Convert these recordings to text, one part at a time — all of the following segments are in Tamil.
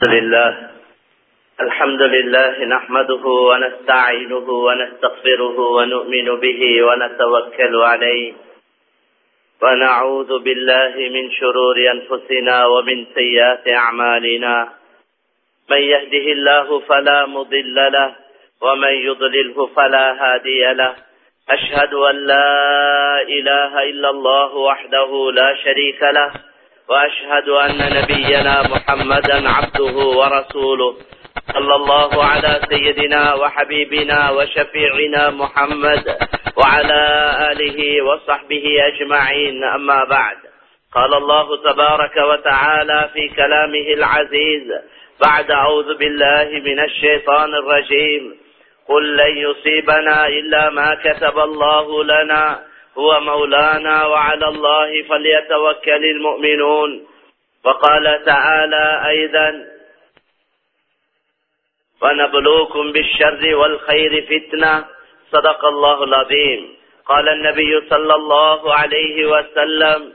لله الحمد لله نحمده ونستعينه ونستغفره ونؤمن به ونتوكل عليه ونعوذ بالله من شرور أنفسنا ومن سيئات أعمالنا من يهده الله فلا مضل له ومن يضلله فلا هادي له أشهد أن لا إله إلا الله وحده لا شريك له وأشهد أن نبينا محمدا عبده ورسوله صلى الله على سيدنا وحبيبنا وشفيعنا محمد وعلى آله وصحبه أجمعين أما بعد قال الله تبارك وتعالى في كلامه العزيز بعد أعوذ بالله من الشيطان الرجيم قل لن يصيبنا إلا ما كتب الله لنا هو مولانا وعلى الله فليتوكل المؤمنون وقال تعالى أيضا ونبلوكم بالشر والخير فتنة صدق الله العظيم قال النبي صلى الله عليه وسلم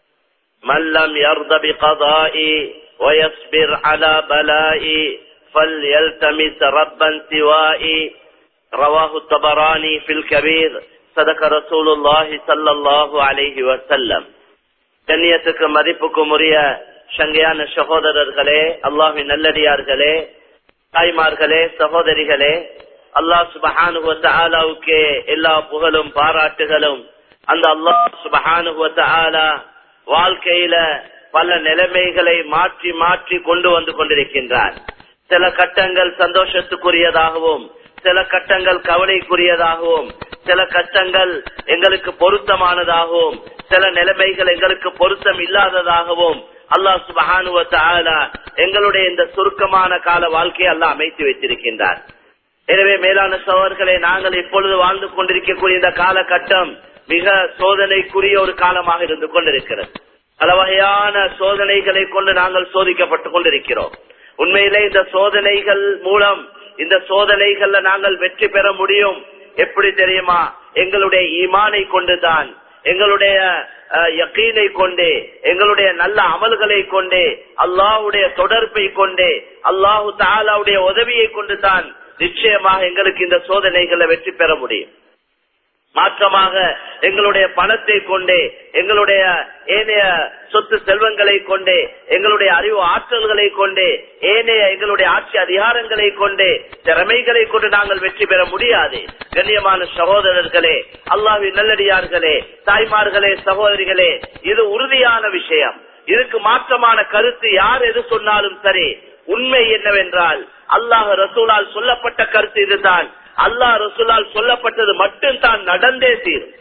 من لم يرضى بقضائي ويصبر على بلائي فليلتمس ربا سوائي رواه الطبراني في الكبير صدق رسول الله صلى الله عليه وسلم கண்ணியத்துக்கு மதிப்புக்கும் உரிய சங்கையான சகோதரர்களே அல்லாஹின் நல்லடியார்களே தாய்மார்களே சகோதரிகளே அல்லாஹ் சுபஹானுக்கு எல்லா புகழும் பாராட்டுகளும் அந்த அல்லாஹ் சுபஹானு வாழ்க்கையில பல நிலைமைகளை மாற்றி மாற்றி கொண்டு வந்து கொண்டிருக்கின்றார் சில கட்டங்கள் சந்தோஷத்துக்குரியதாகவும் சில கட்டங்கள் கவலைக்குரியதாகவும் சில கட்டங்கள் எங்களுக்கு பொருத்தமானதாகவும் சில நிலைமைகள் எங்களுக்கு பொருத்தம் இல்லாததாகவும் அல்லாஹ் சுபஹானுவ எங்களுடைய இந்த சுருக்கமான கால வாழ்க்கையை அல்லாஹ் அமைத்து வைத்திருக்கின்றார் எனவே மேலான சோழர்களே நாங்கள் இப்பொழுது வாழ்ந்து கொண்டிருக்கக்கூடிய இந்த காலகட்டம் மிக சோதனைக்குரிய ஒரு காலமாக இருந்து கொண்டிருக்கிறது பல வகையான சோதனைகளை கொண்டு நாங்கள் சோதிக்கப்பட்டுக் கொண்டிருக்கிறோம் உண்மையிலே இந்த சோதனைகள் மூலம் இந்த சோதனைகள்ல நாங்கள் வெற்றி பெற முடியும் எப்படி தெரியுமா எங்களுடைய ஈமானை கொண்டுதான் எங்களுடைய யக்கீனை கொண்டே எங்களுடைய நல்ல அமல்களை கொண்டே அல்லாஹுடைய தொடர்பை கொண்டே அல்லாஹு தாலாவுடைய உதவியை கொண்டு தான் நிச்சயமாக எங்களுக்கு இந்த சோதனைகளை வெற்றி பெற முடியும் மாற்றமாக எங்களுடைய பணத்தை கொண்டே எங்களுடைய ஏனைய சொத்து செல்வங்களை கொண்டே எங்களுடைய அறிவு ஆற்றல்களை கொண்டே ஏனைய எங்களுடைய ஆட்சி அதிகாரங்களை கொண்டே திறமைகளை கொண்டு நாங்கள் வெற்றி பெற முடியாது கண்ணியமான சகோதரர்களே அல்லாவின் நல்லடியார்களே தாய்மார்களே சகோதரிகளே இது உறுதியான விஷயம் இதுக்கு மாற்றமான கருத்து யார் எது சொன்னாலும் சரி உண்மை என்னவென்றால் அல்லாஹ் ரசூலால் சொல்லப்பட்ட கருத்து இதுதான் அல்லாஹ் ரசூலால் சொல்லப்பட்டது மட்டும் தான் நடந்தே தீரும்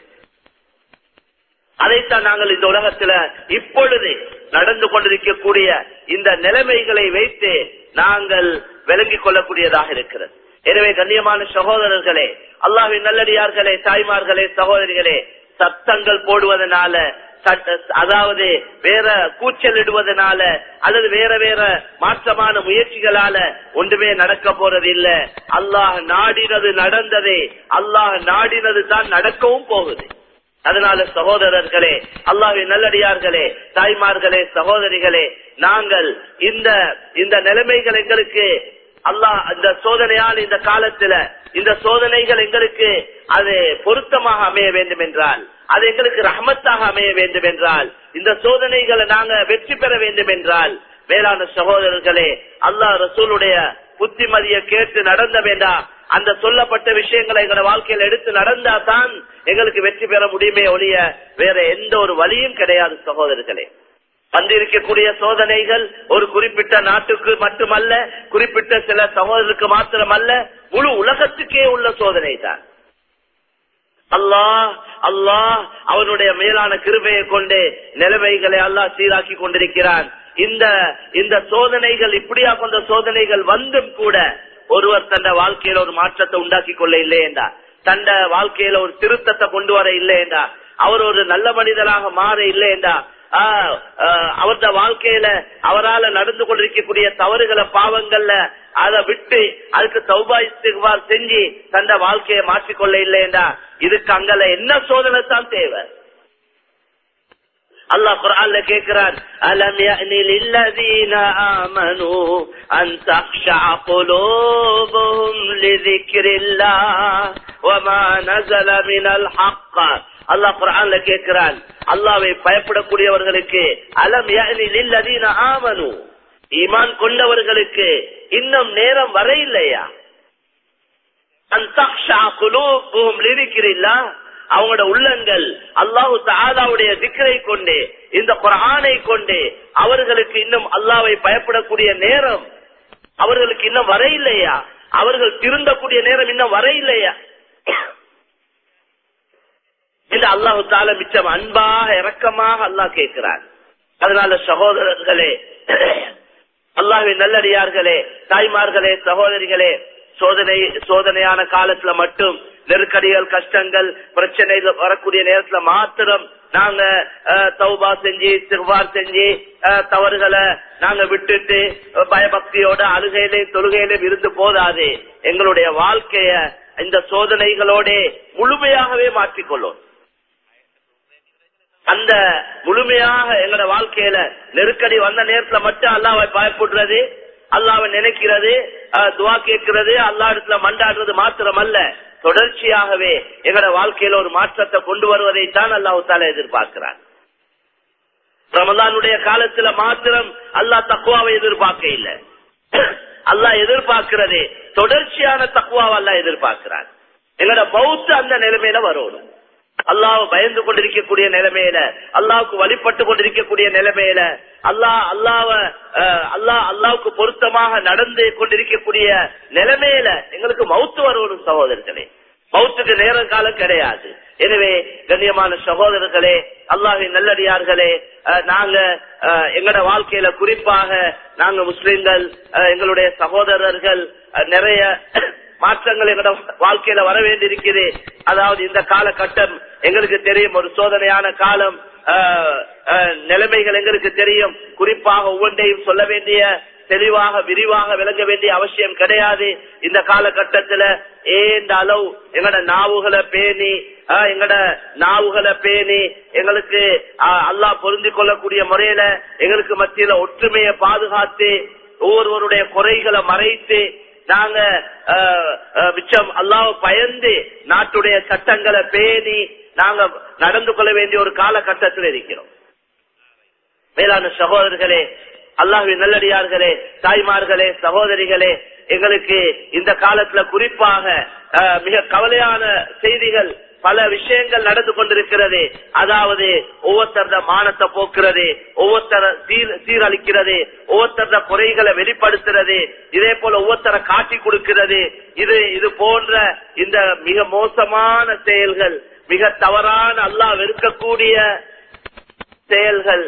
அதைத்தான் நாங்கள் இந்த உலகத்துல இப்பொழுது நடந்து கொண்டிருக்கக்கூடிய இந்த நிலைமைகளை வைத்து நாங்கள் விளங்கிக் கொள்ளக்கூடியதாக இருக்கிறது எனவே கண்ணியமான சகோதரர்களே அல்லாவின் நல்லடியார்களே தாய்மார்களே சகோதரிகளே சத்தங்கள் போடுவதனால அதாவது வேற கூச்சல் இடுவதனால அல்லது வேற வேற மாற்றமான முயற்சிகளால ஒன்றுமே நடக்க போறது இல்ல அல்லாஹ் நாடினது நடந்ததே அல்லாஹ் நாடினது தான் நடக்கவும் போகுது அதனால சகோதரர்களே அல்லாஹின் நல்லடியார்களே தாய்மார்களே சகோதரிகளே நாங்கள் இந்த இந்த நிலைமைகள் எங்களுக்கு அல்லாஹ் அந்த சோதனையால் இந்த காலத்துல இந்த சோதனைகள் எங்களுக்கு அது பொருத்தமாக அமைய வேண்டும் என்றால் அது எங்களுக்கு ரஹமத்தாக அமைய வேண்டும் என்றால் இந்த சோதனைகளை நாங்க வெற்றி பெற வேண்டும் என்றால் வேளாண் சகோதரர்களே அல்லாஹ் ரசூலுடைய புத்திமதியை கேட்டு நடந்த வேண்டாம் அந்த சொல்லப்பட்ட விஷயங்களை எங்களோட வாழ்க்கையில் எடுத்து நடந்தா தான் எங்களுக்கு வெற்றி பெற முடியுமே ஒழிய வேற எந்த ஒரு வழியும் கிடையாது சகோதரர்களே வந்திருக்கக்கூடிய சோதனைகள் ஒரு குறிப்பிட்ட நாட்டுக்கு மட்டுமல்ல குறிப்பிட்ட சில சகோதரருக்கு மாத்திரமல்ல முழு உலகத்துக்கே உள்ள சோதனை தான் அல்லாஹ் அல்லாஹ் அவனுடைய மேலான கிருபையை கொண்டு நிலைமைகளை அல்லாஹ் சீராக்கி கொண்டிருக்கிறான் இந்த இந்த சோதனைகள் இப்படியா கொண்ட சோதனைகள் வந்தும் கூட ஒருவர் தந்த வாழ்க்கையில ஒரு மாற்றத்தை உண்டாக்கி கொள்ள இல்லையேண்டா தந்த வாழ்க்கையில ஒரு திருத்தத்தை கொண்டு வர இல்லையேண்டா அவர் ஒரு நல்ல மனிதனாக மாற இல்லையேண்டா அவரது வாழ்க்கையில அவரால் நடந்து கொண்டிருக்கக்கூடிய தவறுகளை பாவங்கள்ல அதை விட்டு அதுக்கு சௌபாயிஸ்திகார் செஞ்சு தந்த வாழ்க்கையை மாற்றிக்கொள்ள இல்லையேண்டா இதுக்கு அங்கல என்ன சோதனை தான் தேவை அல்லாஹ் குர்ஆன்ல கேக்குறான் அலம் யஅனி லில்லதீன ஆமனு அன் தக்ஷா குலூபுஹும் லிذிக்ரில்லாஹ் வமா நஸல மினல் ஹக்க அல்லாஹ் குர்ஆன்ல கேக்குறான் அல்லாஹ்வை பயப்படக்கூடியவர்களுக்கு அலம் யஅனி லில்லதீன ஆமனு ஈமான் கொண்டவர்களுக்கு இன்னும் நேரம் வர இல்லையா அன் தக்ஷா குலூபுஹும் லிذிக்ரில்லாஹ் அவங்களோட உள்ளங்கள் அல்லாஹு தாலாவுடைய திக்கரை கொண்டு இந்த குரானை கொண்டு அவர்களுக்கு இன்னும் அல்லாவை பயப்படக்கூடிய நேரம் அவர்களுக்கு இன்னும் வர இல்லையா அவர்கள் திருந்தக்கூடிய நேரம் இன்னும் வர இல்லையா என்று அல்லாஹு தால மிச்சம் அன்பாக இரக்கமாக அல்லாஹ் கேட்கிறார் அதனால சகோதரர்களே அல்லாஹின் நல்லடியார்களே தாய்மார்களே சகோதரிகளே சோதனை சோதனையான காலத்துல மட்டும் நெருக்கடிகள் கஷ்டங்கள் பிரச்சனைகள் வரக்கூடிய நேரத்துல மாத்திரம் நாங்க தௌபா செஞ்சு திருவார் செஞ்சு தவறுகளை நாங்க விட்டுட்டு பயபக்தியோட அழுகையிலையும் தொழுகையிலும் இருந்து போதாது எங்களுடைய வாழ்க்கைய இந்த சோதனைகளோட முழுமையாகவே மாற்றிக்கொள்ளும் அந்த முழுமையாக எங்களோட வாழ்க்கையில நெருக்கடி வந்த நேரத்துல மட்டும் அல்லாவை பயப்படுறது அல்லாவை நினைக்கிறது துவா கேட்கிறது அல்லா இடத்துல மண்டாடுறது மாத்திரம் அல்ல தொடர்ச்சியாகவே எங்களோட வாழ்க்கையில ஒரு மாற்றத்தை கொண்டு வருவதை தான் அல்லாஹு தால எதிர்பார்க்கிறார் ரமலானுடைய காலத்துல மாத்திரம் அல்லாஹ் தக்குவாவை எதிர்பார்க்க இல்ல அல்லாஹ் எதிர்பார்க்கிறது தொடர்ச்சியான தக்குவாவை அல்லாஹ் எதிர்பார்க்கிறார் எங்களோட பௌத்த அந்த நிலைமையில வரணும் அல்லாஹ் பயந்து கொண்டிருக்கக்கூடிய நிலைமையில அல்லாவுக்கு வழிபட்டு கொண்டிருக்கக்கூடிய நிலைமையில அல்லாஹ் அல்லாவ அல்லாஹ் அல்லாவுக்கு பொருத்தமாக நடந்து கொண்டிருக்கக்கூடிய நிலைமையில எங்களுக்கு மவுத்து வருவரும் சகோதரர்களே மவுத்துக்கு நேர காலம் கிடையாது எனவே கண்ணியமான சகோதரர்களே அல்லாஹின் நல்லடியார்களே நாங்க எங்களோட வாழ்க்கையில குறிப்பாக நாங்க முஸ்லிம்கள் எங்களுடைய சகோதரர்கள் நிறைய மாற்றங்கள் எங்களோட வாழ்க்கையில வர வேண்டியிருக்குது அதாவது இந்த காலகட்டம் எங்களுக்கு தெரியும் ஒரு சோதனையான காலம் நிலைமைகள் எங்களுக்கு தெரியும் குறிப்பாக ஒவ்வொன்றையும் சொல்ல வேண்டிய தெளிவாக விரிவாக விளங்க வேண்டிய அவசியம் கிடையாது இந்த காலகட்டத்துல ஏந்த அளவு எங்கட நாவுகளை பேணி எங்கட நாவுகளை பேணி எங்களுக்கு அல்லாஹ் பொருந்தி கொள்ளக்கூடிய முறையில எங்களுக்கு மத்தியில ஒற்றுமையை பாதுகாத்து ஒவ்வொருவருடைய குறைகளை மறைத்து நாங்க மிச்சம் அல்லாஹ் பயந்து நாட்டுடைய சட்டங்களை பேணி நாங்க நடந்து கொள்ள வேண்டிய ஒரு காலகட்டத்தில் இருக்கிறோம் மேலான சகோதரர்களே அல்லாஹின் நல்லடியார்களே தாய்மார்களே சகோதரிகளே எங்களுக்கு இந்த காலத்துல குறிப்பாக மிக கவலையான செய்திகள் பல விஷயங்கள் நடந்து கொண்டிருக்கிறது அதாவது ஒவ்வொருத்தர மானத்தை போக்குறது ஒவ்வொருத்தர சீர் சீரழிக்கிறது ஒவ்வொருத்தர குறைகளை வெளிப்படுத்துறது இதே போல ஒவ்வொருத்தர காட்டி கொடுக்கிறது இது இது போன்ற இந்த மிக மோசமான செயல்கள் மிக தவறான அல்லாஹ் வெறுக்கக்கூடிய செயல்கள்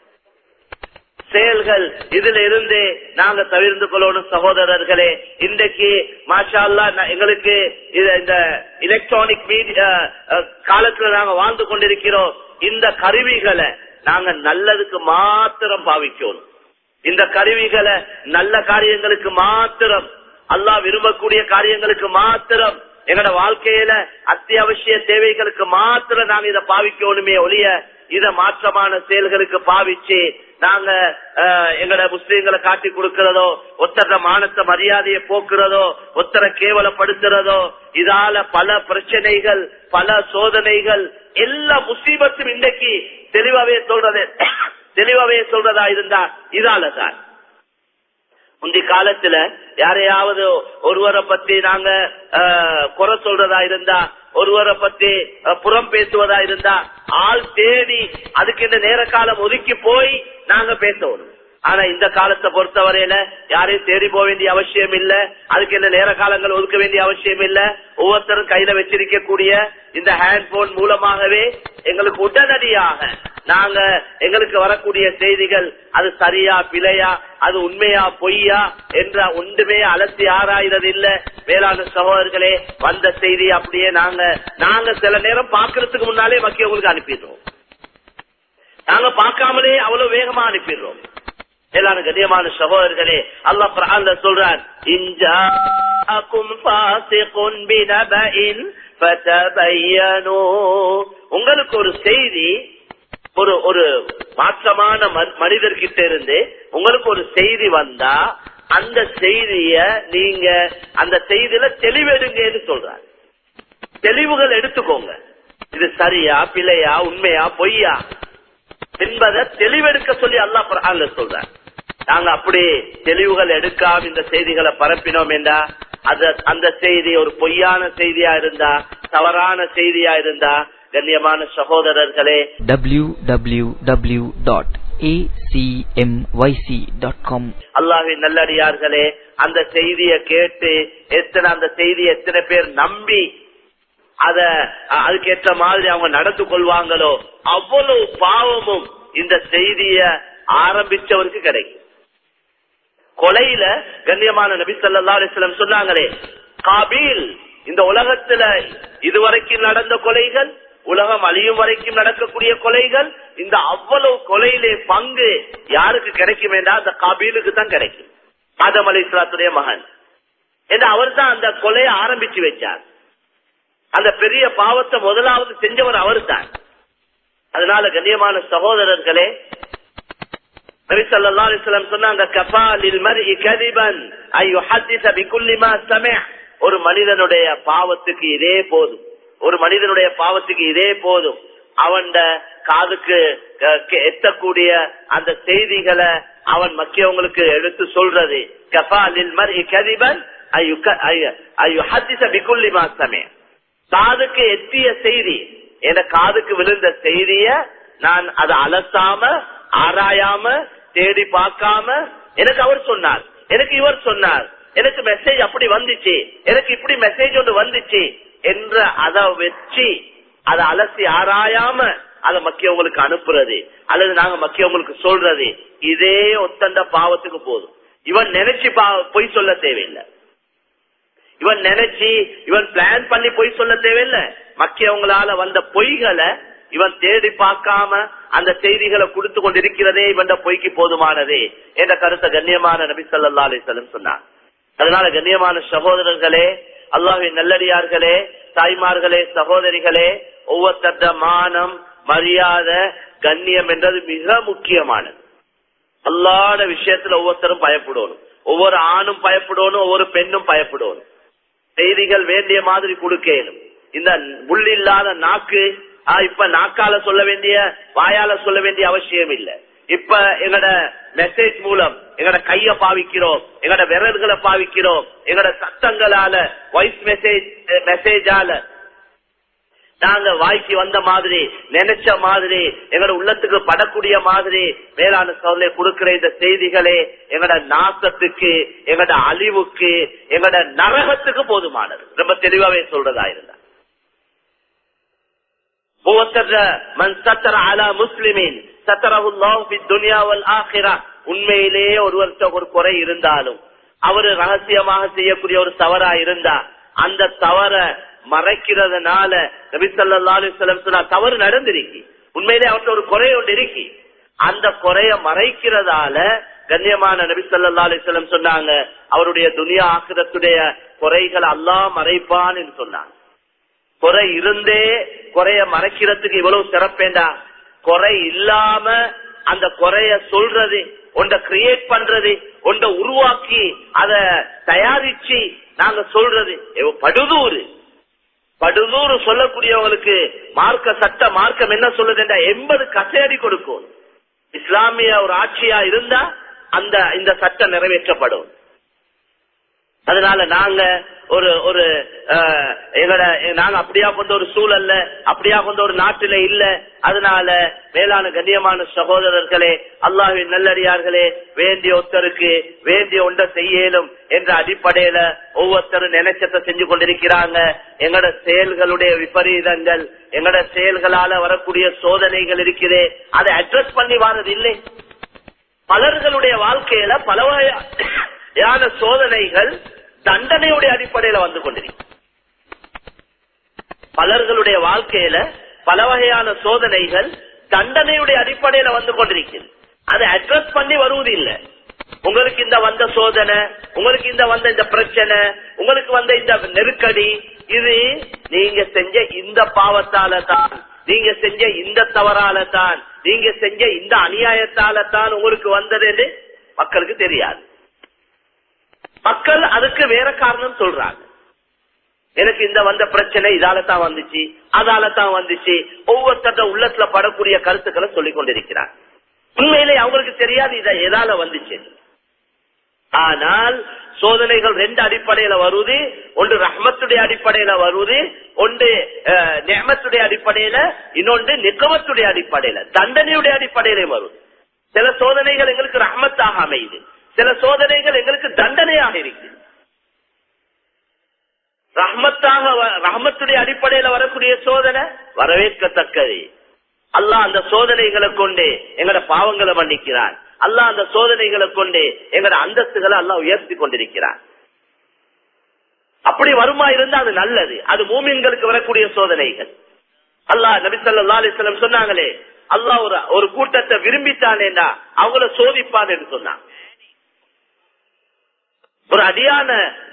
செயல்கள் இதுல இருந்து நாங்க தவிர்ந்து கொள்ளணும் சகோதரர்களே இன்றைக்கு மாஷா அல்லா எங்களுக்கு இந்த எலக்ட்ரானிக் மீடியா காலத்துல நாங்க வாழ்ந்து கொண்டிருக்கிறோம் இந்த கருவிகளை நாங்க நல்லதுக்கு மாத்திரம் பாவிக்கணும் இந்த கருவிகளை நல்ல காரியங்களுக்கு மாத்திரம் அல்லாஹ் விரும்பக்கூடிய காரியங்களுக்கு மாத்திரம் எங்களோட வாழ்க்கையில அத்தியாவசிய தேவைகளுக்கு மாத்திரம் நாங்க இதை பாவிக்கணுமே ஒழிய இத மாற்றமான செயல்களுக்கு பாவிச்சு நாங்க எங்கட முஸ்லீம்களை காட்டி கொடுக்கிறதோ ஒத்தர மானத்த மரியாதையை போக்குறதோ ஒத்தர கேவலப்படுத்துறதோ இதால பல பிரச்சனைகள் பல சோதனைகள் எல்லா முசீபத்தும் இன்றைக்கு தெளிவாவே சொல்றது தெளிவாவே சொல்றதா இருந்தா இதால தான் முந்தி காலத்துல யாரையாவது ஒருவரை பத்தி நாங்க குறை சொல்றதா இருந்தா ஒருவரை பத்தி புறம் பேசுவதா இருந்தா ஆள் தேடி அதுக்கு இந்த நேர காலம் ஒதுக்கி போய் நாங்க பேசணும் ஆனா இந்த காலத்தை பொறுத்தவரையில யாரையும் தேடி போக வேண்டிய அவசியம் இல்ல அதுக்கு என்ன நேர காலங்கள் ஒதுக்க வேண்டிய அவசியம் இல்ல ஒவ்வொருத்தரும் கையில வச்சிருக்கக்கூடிய இந்த ஹேண்ட் போன் மூலமாகவே எங்களுக்கு உடனடியாக நாங்க எங்களுக்கு வரக்கூடிய செய்திகள் அது சரியா பிழையா அது உண்மையா பொய்யா என்ற ஒன்றுமே அலசி ஆராய்றது இல்ல வேளாண் சகோதரர்களே வந்த செய்தி அப்படியே நாங்க நாங்க சில நேரம் பாக்குறதுக்கு முன்னாலே மக்கள் உங்களுக்கு அனுப்பிடுறோம் நாங்க பார்க்காமலே அவ்வளவு வேகமா அனுப்பிடுறோம் மேலான கண்ணியமான சகோதரர்களே அல்லா பிரகாந்த சொல்றார் உங்களுக்கு ஒரு செய்தி ஒரு ஒரு மாற்றமான ம- மனிதர்கிட்ட இருந்து உங்களுக்கு ஒரு செய்தி வந்தா அந்த செய்திய நீங்க அந்த செய்தியில தெளிவெடுங்கன்னு சொல்றாரு தெளிவுகள் எடுத்துக்கோங்க இது சரியா பிழையா உண்மையா பொய்யா என்பதை தெளிவெடுக்க சொல்லி அல்லாஹ் குர்ஆன்ல சொல்றார் நாங்க அப்படி தெளிவுகள் எடுக்காம இந்த செய்திகளை பரப்பினோம் என்றா அது அந்த செய்தி ஒரு பொய்யான செய்தியா இருந்தா தவறான செய்தியா இருந்தா கண்ணியமான சகோதரர்களே www.acmyc.com அல்லாஹின் நல்லடியார்களே அந்த செய்தியை கேட்டு எத்தனை அந்த செய்தியை எத்தனை பேர் நம்பி அத அ- அதுக்கேற்ற மாதிரி அவங்க நடந்து கொள்வாங்களோ அவ்வளவு பாவமும் இந்த செய்திய ஆரம்பிச்சவருக்கு கிடைக்கும் கொலையில கண்ணியமான நபி ஸல்லல்லாஹு அலைஹி வஸல்லம் சொன்னாங்களே காபீல் இந்த உலகத்துல இதுவரைக்கும் நடந்த கொலைகள் உலகம் அழியும் வரைக்கும் நடக்கக்கூடிய கொலைகள் இந்த அவ்வளவு கொலையிலே பங்கு யாருக்கு கிடைக்கும் என்றால் அந்த காபீலுக்கு தான் கிடைக்கும் ஆதம் அலி இஸ்லாத்துடைய மகன் என்று அவர் தான் அந்த கொலையை ஆரம்பிச்சு வச்சார் அந்த பெரிய பாவத்தை முதலாவது செஞ்சவர் அவர் தான் அதனால கண்ணியமான சகோதரர்களே நபி ஸல்லல்லாஹு அலைஹி வஸல்லம் சொன்னாங்க கஃபா லில் மர்இ கதிபன் ஐ யுஹத்திஸ பிகுல்லி மா சமிஅ ஒரு மனிதனுடைய பாவத்துக்கு இதே போதும் ஒரு மனிதனுடைய பாவத்துக்கு இதே போதும் அவன் காதுக்கு க- கே- எத்தக்கூடிய அந்த செய்திகளை அவன் மக்கியவங்களுக்கு எடுத்து சொல்றது கஃபா லில் மர்இ கதிபன் ஐ யுக- ஐ- ஐ யுஹத்திஸ பிகுல்லி மா சமிஅ காதுக்கு எத்திய செய்தி என காதுக்கு விழுந்த செய்திய நான் அதை அலசாம ஆராயாம தேடி பார்க்காம எனக்கு அவர் சொன்னார் எனக்கு இவர் சொன்னார் எனக்கு மெசேஜ் அப்படி வந்துச்சு எனக்கு இப்படி மெசேஜ் ஒன்று வந்துச்சு என்ற அதை வச்சு அதை அலசி ஆராயாம அதை மக்கியவங்களுக்கு அனுப்புறது அல்லது நாங்க மக்கியவங்களுக்கு சொல்றது இதே ஒத்தண்ட பாவத்துக்கு போதும் இவன் நினைச்சு பா- பொய் சொல்ல தேவையில்லை இவன் நினைச்சு இவன் பிளான் பண்ணி பொய் சொல்ல தேவையில்லை மக்கியவங்களால வந்த பொய்களை இவன் தேடி பார்க்காம அந்த செய்திகளை கொடுத்து கொண்டிருக்கிறதே இவன் பொய்க்கு போதுமானதே என்ற கருத்தை கண்ணியமான நபி ஸல்லல்லாஹு அலைஹி வஸல்லம் சொன்னார் அதனால கண்ணியமான சகோதரர்களே அல்லாஹ்வின் நல்லடியார்களே தாய்மார்களே சகோதரிகளே ஒவ்வொருத்தர மானம் மரியாதை கண்ணியம் என்றது மிக முக்கியமானது அல்லாத விஷயத்துல ஒவ்வொருத்தரும் பயப்படணும் ஒவ்வொரு ஆணும் பயப்படணும் ஒவ்வொரு பெண்ணும் பயப்படணும் செய்திகள் வேண்டிய மாதிரி கொடுக்கணும் இந்த முள் இல்லாத நாக்கு ஆ, இப்ப நாக்கால சொல்ல வேண்டிய வாயால சொல்ல வேண்டிய அவசியம் இல்ல இப்ப எங்கட மெசேஜ் மூலம் எங்கட கைய பாவிக்கிறோம் எங்கட விரல்களை பாவிக்கிறோம் எங்கட சத்தங்களால வாய்ஸ் மெசேஜ் மெசேஜால நாங்க வாய்க்கு வந்த மாதிரி நினைச்ச மாதிரி எங்கட உள்ளத்துக்கு படக்கூடிய மாதிரி மேலான சோதனை கொடுக்கிற இந்த செய்திகளே எங்கட நாசத்துக்கு எங்கட அழிவுக்கு எங்கட நரகத்துக்கு போதுமானது ரொம்ப தெளிவாவே சொல்றதா இருந்தா மூவத்தர மன் சத்தர அலா முஸ்லிமின் சத்தரஹுல்லாஹு துனியா வல் ஆஹிரா உண்மையிலேயே ஒருவர்கிட்ட ஒரு குறை இருந்தாலும் அவரு ரகசியமாக செய்யக்கூடிய ஒரு தவறா இருந்தா அந்த தவற மறைக்கிறதுனால நபி ஸல்லல்லாஹு அலைஹி வஸல்லம் சொன்னா தவறு நடந்திருக்கு உண்மையிலே அவர்கிட்ட ஒரு குறை ஒன்று இருக்கு அந்த குறைய மறைக்கிறதால கண்ணியமான நபி ஸல்லல்லாஹு அலைஹி வஸல்லம் சொன்னாங்க அவருடைய துனியா ஆக்கிரத்துடைய குறைகள் அல்லாஹ் மறைப்பான் என்று சொன்னாங்க குறை இருந்தே குறைய மறைக்கிறதுக்கு இவ்வளவு சிறப்பேண்டா குறை இல்லாம அந்த குறைய சொல்றது ஒன்றை கிரியேட் பண்றது ஒன்றை உருவாக்கி அத தயாரிச்சு நாங்க சொல்றது எவ்வ- படுதூறு படுதூறு சொல்லக்கூடியவங்களுக்கு மார்க்க சட்ட மார்க்கம் என்ன சொல்லுதுன்றா எண்பது கசையடி கொடுக்கும் இஸ்லாமிய ஒரு ஆட்சியா இருந்தா அந்த இந்த சட்டம் நிறைவேற்றப்படும் அதனால நாங்க ஒரு ஒரு அஹ், எங்களோட நாங்க அப்படியா கொண்ட ஒரு சூழல்ல அப்படியா கொண்ட ஒரு நாட்டில இல்ல அதனால மேலான கண்ணியமான சகோதரர்களே அல்லாஹ்வின் நல்லடியார்களே வேண்டிய ஒருத்தருக்கு வேண்டிய ஒன்றை செய்யலும் என்ற அடிப்படையில ஒவ்வொருத்தரும் நினைச்சத்தை செஞ்சு கொண்டிருக்கிறாங்க எங்கட செயல்களுடைய விபரீதங்கள் எங்கட செயல்களால வரக்கூடிய சோதனைகள் இருக்குதே அதை அட்ரஸ் பண்ணி வாரது இல்லை பலர்களுடைய வாழ்க்கையில பல வகையான சோதனைகள் தண்டனையுடைய அடிப்படையில வந்து கொண்டிருக்கு பலர்களுடைய வாழ்க்கையில பல வகையான சோதனைகள் தண்டனையுடைய அடிப்படையில வந்து கொண்டிருக்கிறது அதை அட்ரஸ் பண்ணி வருவது இல்லை உங்களுக்கு இந்த வந்த சோதனை உங்களுக்கு இந்த வந்த இந்த பிரச்சனை உங்களுக்கு வந்த இந்த நெருக்கடி இது நீங்க செஞ்ச இந்த பாவத்தால தான் நீங்க செஞ்ச இந்த தவறால தான் நீங்க செஞ்ச இந்த அநியாயத்தால தான் உங்களுக்கு வந்தது என்று மக்களுக்கு தெரியாது மக்கள் அதுக்கு வேற காரணம் சொல்றாங்க எனக்கு இந்த வந்த பிரச்சனை இதால தான் வந்துச்சு அதால தான் வந்துச்சு ஒவ்வொருத்தட்ட உள்ளத்துல படக்கூடிய கருத்துக்களை சொல்லிக் கொண்டிருக்கிறார் உண்மையிலே அவங்களுக்கு தெரியாது இத எதால வந்துச்சு ஆனால் சோதனைகள் ரெண்டு அடிப்படையில வருது ஒன்று ரஹ்மத்துடைய அடிப்படையில வருது ஒன்று நெமத்துடைய அடிப்படையில இன்னொன்று நிக்கமத்துடைய அடிப்படையில தண்டனையுடைய அடிப்படையில வருது சில சோதனைகள் எங்களுக்கு ரஹ்மத்தாக அமையுது சில சோதனைகள் எங்களுக்கு தண்டனையாக இருக்கு ரஹ்மத்தாக ரஹ்மத்துடைய அடிப்படையில வரக்கூடிய சோதனை வரவேற்கத்தக்கது அல்லாஹ் அந்த சோதனைகளை கொண்டு எங்கட பாவங்களை மன்னிக்கிறான் அல்லாஹ் அந்த சோதனைகளை கொண்டு எங்கட அந்தஸ்துகளை அல்லாஹ் உயர்த்தி கொண்டிருக்கிறான் அப்படி வருமா இருந்தா அது நல்லது அது மூமின்களுக்கு வரக்கூடிய சோதனைகள் அல்லாஹ் நபிசல்லா அலிஸ்லம் சொன்னாங்களே அல்லாஹ் ஒரு ஒரு கூட்டத்தை விரும்பித்தானேண்டா அவங்கள சோதிப்பான் என்று சொன்னான் ஒரு அடியான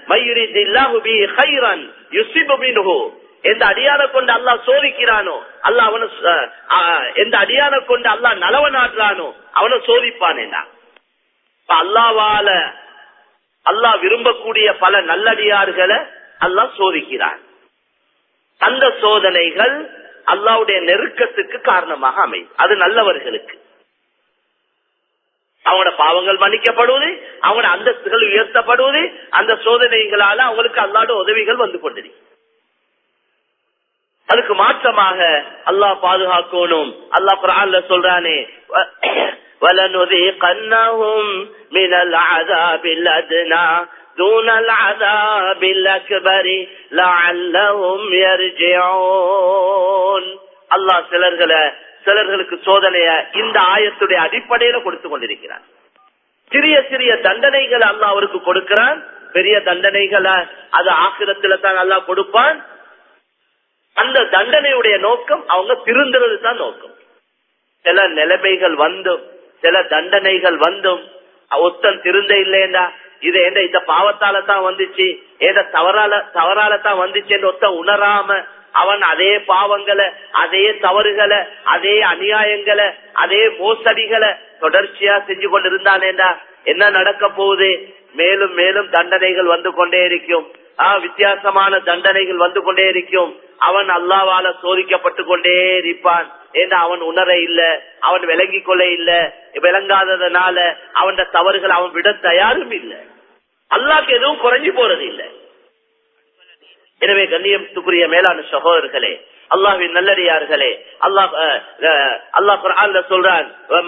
எந்த அடியான கொண்டு அல்லாஹ் சோதிக்கிறானோ அல்ல அவனை எந்த அடியான கொண்டு அல்லாஹ் நலவனாடுறானோ அவனை சோதிப்பானேண்டா அல்லாவால அல்லாஹ் விரும்பக்கூடிய பல நல்லடியார்களை அல்லாஹ் சோதிக்கிறான் அந்த சோதனைகள் அல்லாவுடைய நெருக்கத்துக்கு காரணமாக அமையும் அது நல்லவர்களுக்கு அவங்களோட பாவங்கள் மன்னிக்கப்படுவது அவங்களோட அந்தஸ்துகள் உயர்த்தப்படுவது அந்த சோதனைகளால அவங்களுக்கு அல்லாட உதவிகள் வந்து கொண்டிருக்கு அதுக்கு மாற்றமாக அல்லாஹ் பாதுகாக்கணும் அல்லாஹ் குரான்ல சொல்றானே وَلَنُذِيقَنَّهُمْ مِنَ الْعَذَابِ الْأَدْنَى دُونَ الْعَذَابِ الْأَكْبَرِ لَعَلَّهُمْ يَرْجِعُونَ அல்லாஹ் சிலர்களை சிலர்களுக்கு சோதனைய இந்த ஆயத்துடைய அடிப்படையில கொடுத்து கொண்டிருக்கிறார் சிறிய சிறிய தண்டனைகளை அல்லாஹ் அவருக்கு கொடுக்கிறான் பெரிய தண்டனைகளை அது ஆக்கிரத்துல தான் அல்லாஹ் கொடுப்பான் அந்த தண்டனையுடைய நோக்கம் அவங்க திருந்துறது தான் நோக்கம் சில நிலைமைகள் வந்தும் சில தண்டனைகள் வந்தும் ஒத்தன் திருந்த இல்லையண்டா இது என்ன இந்த பாவத்தால தான் வந்துச்சு ஏதோ தவறால தவறால தான் வந்துச்சு ஒத்த உணராம அவன் அதே பாவங்களை அதே தவறுகளை அதே அநியாயங்களை அதே மோசடிகளை தொடர்ச்சியா செஞ்சு கொண்டிருந்தானேண்டா என்ன நடக்க போகுது மேலும் மேலும் தண்டனைகள் வந்து கொண்டே இருக்கும் ஆஹ் வித்தியாசமான தண்டனைகள் வந்து கொண்டே இருக்கும் அவன் அல்லாவால சோதிக்கப்பட்டு கொண்டே இருப்பான் ஏன்னா அவன் உணர இல்ல அவன் விளங்கி கொள்ள இல்ல விளங்காததுனால அவன் தவறுகள் அவன் விட தயாரும் இல்ல அல்லாக்கு எதுவும் குறைஞ்சு போறது இல்லை எனவே கண்ணியத்துக்குரிய மேலான சகோதரர்களே அல்லாஹின் நல்லடியார்களே அல்லாஹ் அல்லாஹ் குரான்ல சொல்றான்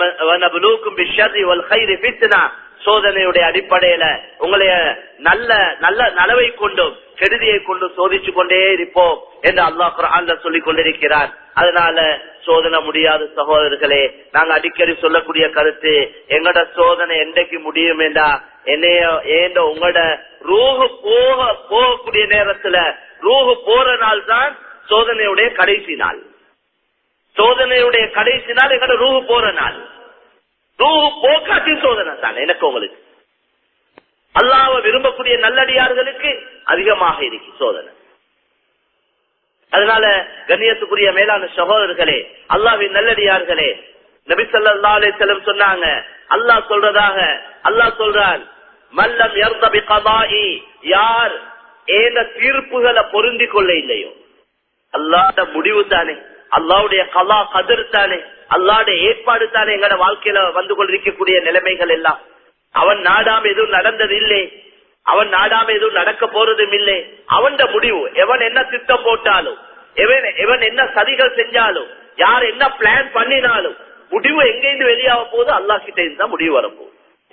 சோதனையுடைய அடிப்படையில உங்களைய நல்ல நல்ல நலவை கொண்டும் கெடுதியை கொண்டு சோதிச்சு கொண்டே இருப்போம் என்று அல்லாஹ் குரான்ல சொல்லிக் கொண்டிருக்கிறார் அதனால சோதனை முடியாத சகோதரர்களே நாங்க அடிக்கடி சொல்லக்கூடிய கருத்து எங்கட சோதனை என்றைக்கு முடியும் என்றா என்னைய ஏண்ட உங்களோட ரூஹு போக போகக்கூடிய நேரத்துல ரூஹு போற நாள் தான் சோதனையுடைய கடைசி நாள் சோதனையுடைய கடைசி நாள் எங்கட ரூஹு போற நாள் ரூஹு போக்காட்டி சோதனை தான் எனக்கு உங்களுக்கு அல்லாவ விரும்பக்கூடிய நல்லடியார்களுக்கு அதிகமாக இருக்கு சோதனை அதனால கண்ணியத்துக்குரிய மேலான சகோதரர்களே அல்லாவின் நல்லடியார்களே நபிசல்லா அலிசல்லம் சொன்னாங்க அல்லாஹ் சொல்றதாக அல்லாஹ் சொல்றான் மல்லம் யர்தபி கபாயி யார் ஏந்த தீர்ப்புகளை பொருந்தி கொள்ள இல்லையோ அல்லாட முடிவு தானே அல்லாவுடைய கலா கதிர் தானே அல்லாட ஏற்பாடு தானே எங்கட வாழ்க்கையில வந்து கொண்டிருக்கக்கூடிய நிலைமைகள் எல்லாம் அவன் நாடாம எதுவும் நடந்தது இல்லை அவன் நாடாம எதுவும் நடக்க போறதும் இல்லை அவன் முடிவு எவன் என்ன திட்டம் போட்டாலும் எவன் எவன் என்ன சதிகள் செஞ்சாலும் யார் என்ன பிளான் பண்ணினாலும் முடிவு எங்கிருந்து வெளியாக போகுது அல்லா கிட்ட இருந்து தான் முடிவு வரப்போகுது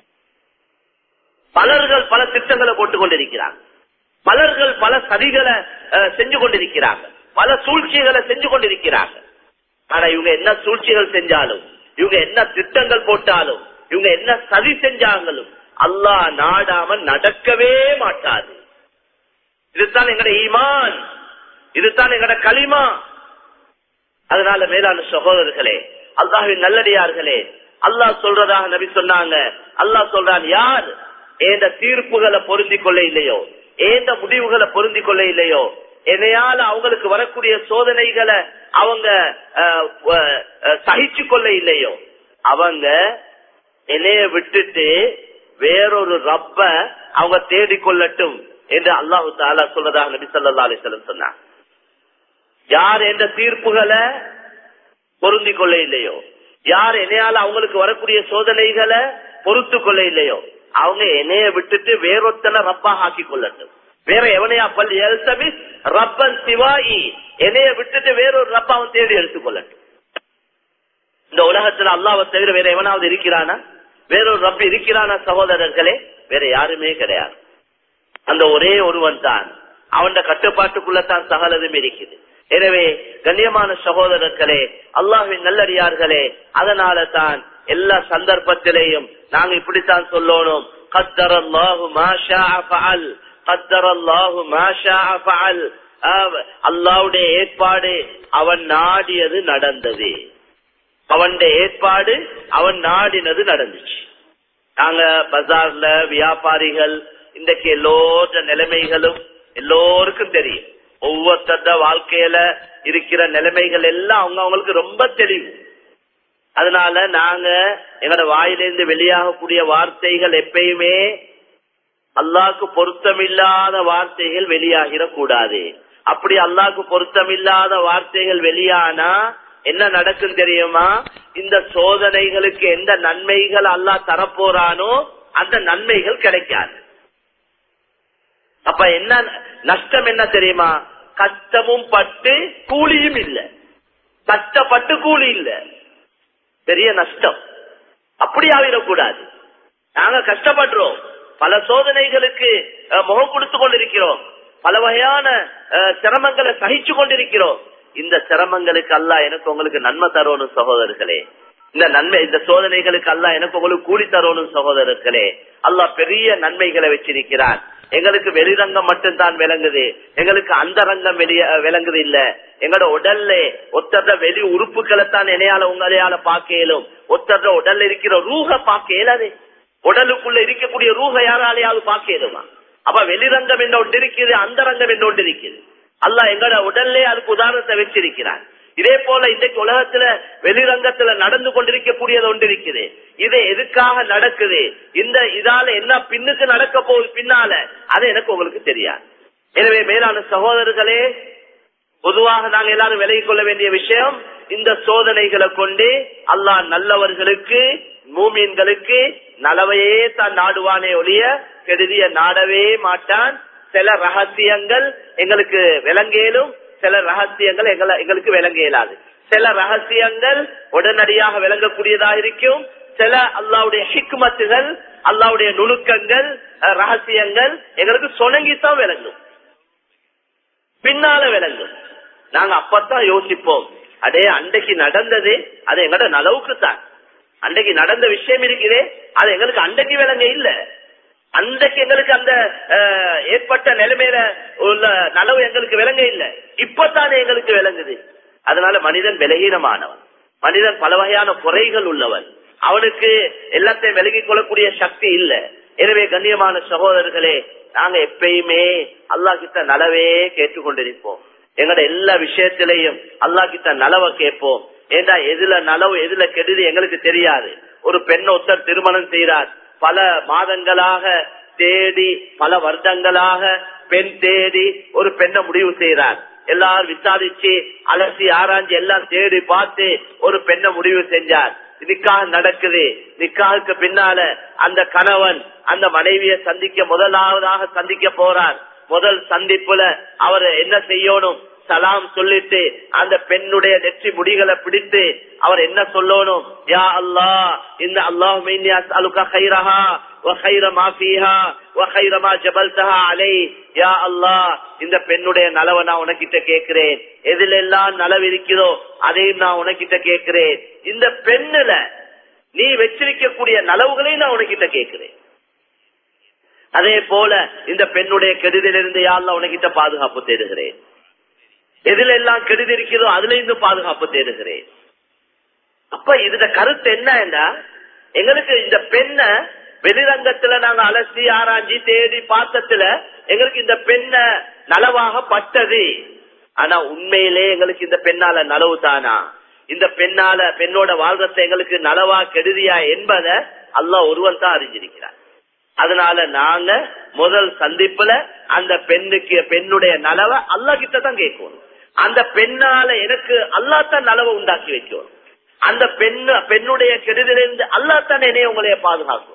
பலர்கள் பல திட்டங்களை போட்டுக் கொண்டிருக்கிறாங்க பலர்கள் பல சதிகளை செஞ்சு கொண்டிருக்கிறாங்க பல சூழ்ச்சிகளை செஞ்சு கொண்டிருக்கிறாங்க ஆனா இவங்க என்ன சூழ்ச்சிகள் செஞ்சாலும் இவங்க என்ன திட்டங்கள் போட்டாலும் இவங்க என்ன சதி செஞ்சாங்களும் அல்லாஹ் நாடாம நடக்கவே மாட்டாது இதுதான் எங்கட ஈமான் இதுதான் எங்கட களிமா அதனால மேலான சகோதரர்களே அல்லாஹின் நல்லடியார்களே அல்லாஹ் சொல்றதாக நபி சொன்னாங்க அல்லாஹ் சொல்றான் யார் ஏந்த தீர்ப்புகளை பொருந்தி கொள்ள இல்லையோ ஏந்த முடிவுகளை பொருந்தி கொள்ள இல்லையோ என்னையால அவங்களுக்கு வரக்கூடிய சோதனைகளை அவங்க அஹ், அஹ், சகிச்சு கொள்ள இல்லையோ அவங்க என்னைய விட்டுட்டு வேறொரு ரப்ப அவங்க தேடிக்கொள்ளட்டும் என்று அல்லாஹு தாலா சொல்றதாக நபி ஸல்லல்லாஹு அலைஹி வஸல்லம் சொன்னார் யார் எந்த தீர்ப்புகளை பொருந்திக் கொள்ள இல்லையோ யார் என்னையால அவங்களுக்கு வரக்கூடிய சோதனைகளை பொறுத்து கொள்ள இல்லையோ அவங்க என்னைய விட்டுட்டு வேறொத்தனை ரப்பா ஆக்கி கொள்ளட்டும் வேற எவனையா பள்ளி எழுத்தமி ரப்பன் சிவாயி என்னைய விட்டுட்டு வேறொரு ரப்பாவும் தேடி எடுத்துக்கொள்ளட்டும் இந்த உலகத்துல அல்லாவை தவிர வேற எவனாவது இருக்கிறானா வேறொரு ரப்ப இருக்கிறானா சகோதரர்களே வேற யாருமே கிடையாது அந்த ஒரே ஒருவன் தான் அவன் கட்டுப்பாட்டுக்குள்ளதான் சகலதும் இருக்குது எனவே கண்ணியமான சகோதரர்களே அல்லாஹின் நல்லடியார்களே அதனால தான் எல்லா சந்தர்ப்பத்திலேயும் நாங்க இப்படித்தான் சொல்லணும் கத்தர் அல்லாஹு மாஷா ஃபஅல் கத்தர் அல்லாஹு மாஷா ஃபஅல் அல்லாவுடைய ஏற்பாடு அவன் நாடியது நடந்தது அவனுடைய ஏற்பாடு அவன் நாடினது நடந்துச்சு நாங்க பஜார்ல வியாபாரிகள் இன்றைக்கு எல்லோர நிலைமைகளும் எல்லோருக்கும் தெரியும் ஒவ்வொருத்தர வாழ்க்கையில இருக்கிற நிலைமைகள் எல்லாம் அவங்க அவங்களுக்கு ரொம்ப தெளிவு அதனால நாங்க எங்களோட வாயிலிருந்து வெளியாகக்கூடிய வார்த்தைகள் எப்பயுமே அல்லாஹ்க்கு பொருத்தமில்லாத வார்த்தைகள் வெளியாகிடக் கூடாது அப்படி அல்லாஹ்க்கு பொருத்தமில்லாத வார்த்தைகள் வெளியானா என்ன நடக்கும் தெரியுமா இந்த சோதனைகளுக்கு எந்த நன்மைகள் அல்லாஹ் தரப்போறானோ அந்த நன்மைகள் கிடைக்காது அப்ப என்ன நஷ்டம் என்ன தெரியுமா கஷ்டமும் பட்டு கூலியும் இல்ல கஷ்டப்பட்டு கூலி இல்ல பெரிய நஷ்டம் அப்படி ஆகிடக்கூடாது நாங்க கஷ்டப்படுறோம் பல சோதனைகளுக்கு அஹ், முகம் கொடுத்து கொண்டிருக்கிறோம் பல வகையான அஹ், சிரமங்களை சகிச்சு கொண்டிருக்கிறோம் இந்த சிரமங்களுக்கு அல்ல எனக்கு உங்களுக்கு நன்மை தரணும் சகோதரர்களே இந்த நன்மை இந்த சோதனைகளுக்கு அல்ல எனக்கு உங்களுக்கு கூலி தரணும் சகோதரர்களே அல்லாஹ் பெரிய நன்மைகளை வச்சிருக்கிறார் எங்களுக்கு வெளிரங்கம் மட்டும்தான் விளங்குது எங்களுக்கு அந்த ரங்கம் வெளிய விளங்குது இல்ல எங்களோட உடல்ல ஒத்தர வெளி உறுப்புகளை தான் என்னையால உங்களையால பார்க்க இயலும் ஒத்தர உடல்ல இருக்கிற ரூக பார்க்க இயலாது உடலுக்குள்ள இருக்கக்கூடிய ரூக யாராலையாவது பார்க்க இயலுமா அப்ப வெளிரங்கம் என்ன ஒன்று இருக்குது அந்த ரங்கம் என்ன ஒன்று இருக்குது அல்லாஹ் எங்களோட உடல்லே அதுக்கு உதாரணத்தை வச்சிருக்கிறார் இதே போல இன்றைக்கு உலகத்துல வெளிரங்கத்துல நடந்து கொண்டிருக்கக்கூடியது ஒன்று இருக்குது இது எதுக்காக நடக்குது இந்த இதால என்ன பின்னுக்கு நடக்க போகுது பின்னால அது எனக்கு உங்களுக்கு தெரியாது எனவே மேலான சகோதரர்களே பொதுவாக நாங்க எல்லாரும் விலகிக் கொள்ள வேண்டிய விஷயம் இந்த சோதனைகளை கொண்டு அல்லாஹ் நல்லவர்களுக்கு மூமீன்களுக்கு நலவையே தான் நாடுவானே ஒழிய கெடுதிய நாடவே மாட்டான் சில ரகசியங்கள் எங்களுக்கு விளங்கேலும் சில ரகசியங்கள் எங்களை எங்களுக்கு விளங்க இயலாது சில ரகசியங்கள் உடனடியாக விளங்கக்கூடியதாக இருக்கும் சில அல்லாவுடைய ஹிக்மத்துகள் அல்லாவுடைய நுணுக்கங்கள் அஹ், ரகசியங்கள் எங்களுக்கு சொனங்கித்தான் விளங்கும் பின்னால விளங்கும் நாங்க அப்பத்தான் யோசிப்போம் அடே அன்றைக்கு நடந்தது அது எங்கட நலவுக்கு தான் அன்றைக்கு நடந்த விஷயம் இருக்குதே அது எங்களுக்கு அன்றைக்கு விளங்க இல்ல அன்றைக்கு எங்களுக்கு அந்த அஹ், ஏற்பட்ட நிலைமையில உள்ள நலவு எங்களுக்கு விளங்க இல்ல இப்பத்தானே எங்களுக்கு விளங்குது அதனால மனிதன் விலகீனமானவன் மனிதன் பல வகையான குறைகள் உள்ளவன் அவனுக்கு எல்லாத்தையும் விலகிக் கொள்ளக்கூடிய சக்தி இல்ல எனவே கண்ணியமான சகோதரர்களே நாங்க எப்பயுமே அல்லாஹ் கிட்ட நலவே கேட்டுக்கொண்டிருப்போம் எங்கட எல்லா விஷயத்திலையும் அல்லாஹ் கிட்ட நலவை கேட்போம் ஏண்டா எதுல நலவு எதுல கெடுது எங்களுக்கு தெரியாது ஒரு பெண் ஒருத்தர் திருமணம் செய்கிறார் பல மாதங்களாக தேடி பல வருடங்களாக பெண் தேடி ஒரு பெண்ணை முடிவு செய்கிறார் எல்லாரும் விசாரிச்சு அலசி ஆராய்ஞ்சு எல்லாம் தேடி பார்த்து ஒரு பெண்ணை முடிவு செஞ்சார் நிக்காக நடக்குது நிக்காவுக்கு பின்னால அந்த கணவன் அந்த மனைவியை சந்திக்க முதலாவதாக சந்திக்க போறார் முதல் சந்திப்புல அவர் என்ன செய்யணும் சலாம் சொல்லிட்டு அந்த பெண்ணுடைய நெற்றி முடிகளை பிடித்து அவர் என்ன சொல்லணும் யா அல்லாஹ் இந்த அல்லாஹ் அலுகா கைரஹா وخير ما فيها وخير ما جبلتها عليه يا الله இந்த பெண்ணுடைய நலவை நான் உனக்கிட்ட கேட்கிறேன் எதுல எல்லாம் நலவு இருக்கிறதோ அதையும் நான் உனக்கிட்ட கேட்கிறேன் இந்த பெண்ணுல நீ வச்சிருக்கக்கூடிய நலவுகளையும் நான் உனக்கிட்ட கேட்கிறேன் அதே போல இந்த பெண்ணுடைய கெடுதிலிருந்து யாழ்ல உனக்கிட்ட பாதுகாப்பு தேடுகிறேன் எதுல எல்லாம் கெடுதி இருக்கிறதோ அதுல இருந்து பாதுகாப்பு தேடுகிறேன் அப்ப இதுல கருத்து என்ன எங்களுக்கு இந்த பெண்ண வெளிரங்கத்துல நாங்க அலசி ஆராய்ஞ்சி தேடி பார்த்ததுல எங்களுக்கு இந்த பெண்ண நலவாக பட்டது ஆனா உண்மையிலே எங்களுக்கு இந்த பெண்ணால நலவு தானா இந்த பெண்ணால பெண்ணோட வாழ்றத எங்களுக்கு நலவா கெடுதியா என்பதை அல்லாஹ் ஒருவன் தான் அறிஞ்சிருக்கிறார் அதனால நாங்க முதல் சந்திப்புல அந்த பெண்ணுக்கு பெண்ணுடைய நலவை அல்லா கிட்ட தான் கேட்கணும் அந்த பெண்ணால எனக்கு அல்லா தான் நலவை உண்டாக்கி வைக்கணும் அந்த பெண்ணு பெண்ணுடைய கெடுதலிருந்து அல்லா தான் என்னைய உங்களைய பாதுகாக்கணும்